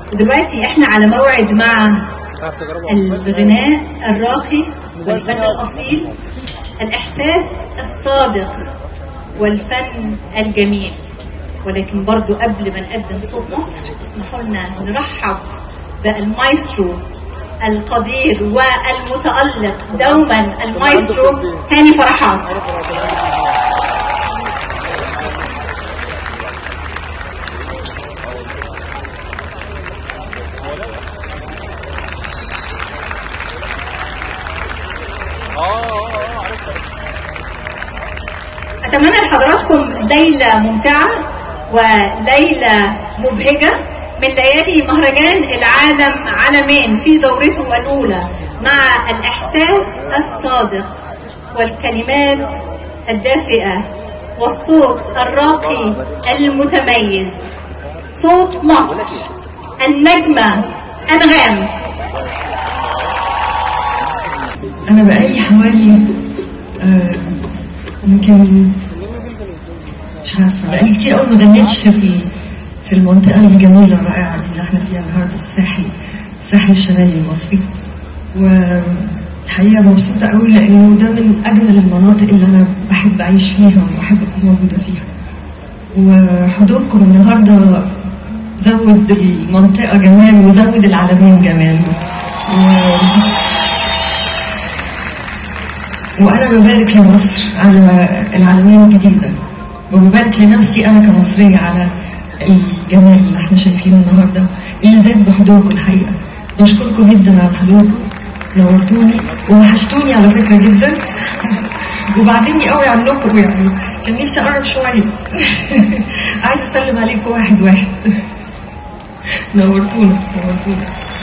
ودلوقتي احنا على موعد مع الغناء الراقي والفن الأصيل الإحساس الصادق والفن الجميل ولكن برضو قبل ما نقدم صوت مصر اسمحوا لنا نرحب بالمايسترو القدير والمتألق دوما المايسترو هاني فرحات أتمنى لحضراتكم ليلة ممتعة وليلة مبهجة من ليالي مهرجان العالم عالمين في دورته الأولى مع الإحساس الصادق والكلمات الدافئة والصوت الراقي المتميز صوت مصر النجمة أنغام أنا بقالي حوالي آه، يمكن مش عارفة بقالي كتير قوي ما غنيتش في في المنطقة الجميلة الرائعة دي اللي احنا فيها النهاردة الساحل الساحل الشمالي المصري والحقيقة مبسوطة قوي لأنه ده من أجمل المناطق اللي أنا بحب أعيش فيها وبحب أكون موجودة فيها وحضوركم النهاردة زود المنطقة جمال وزود العالمين جمال و... وانا ببارك لمصر على العالمين الجديده وببارك لنفسي انا كمصريه على الجمال اللي احنا شايفينه النهارده اللي زاد بحضوركم الحقيقه بشكركم جدا على حضوركم نورتوني ووحشتوني على فكره جدا وبعديني قوي عنكم يعني كان نفسي اقرب شويه عايزه اسلم عليكم واحد واحد نورتونا نورتونا